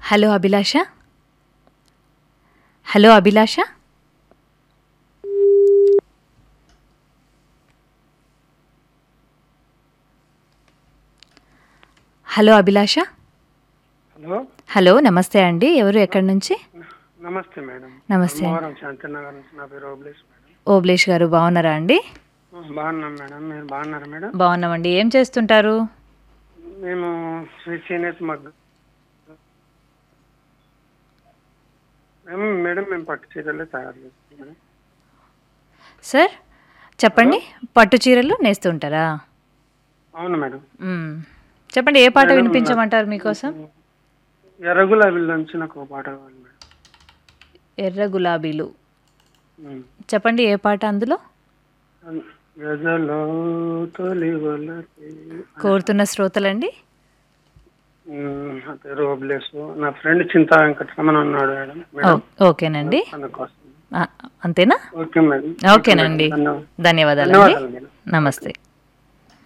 Hello Abhilasha hello Abhilasha hello Abhilasha hello hello నమస్తే అండి ఎవరు ఎక్కడి నుంచి నమస్తే మేడం నమస్తే. ధర్మవరం శాంతినగర్ నుంచి నా పేరు ఓబ్లేష్ మేడం ఓబ్లేష్ గారు బాగున్నారా అండి బాగున్నాం మేడం మీరు బాగున్నారా మేడం బాగున్నామండి ఏం చేస్తుంటారు మేము శ్రీ చేనేత మగ్ మేము మేడం మేము పట్టు చీరలే తయారు చేస్తాం మేడం సార్ చెప్పండి పట్టు చీరలు నేస్తుంటారా అవును మేడం మ్మ్. చెప్పండి ఏ పాట వినిపించమంటారు మీకోసం ఎర్ర గులాబీల నుంచి నాకు ఒక పాట కావాలి మేడం ఎర్ర గులాబీలు ఉమ్. చెప్పండి ఏ పాట అందులో గజలో తొలి వలకి కోరుతున్న శ్రోతలండి ఉమ్, నా పేరు ఓబ్లేష్ నా ఫ్రెండ్ చింతా వెంకటరమణ ఉన్నాడు మేడం ఓ- మేడం ఓకేనండి తన కోసం ఆ, అంతేనా ఓకే మేడం ఓకేనండి ధన్యవాదాలు ధన్యవాదాలండి ధన్యవాదాలు మేడం నమస్తే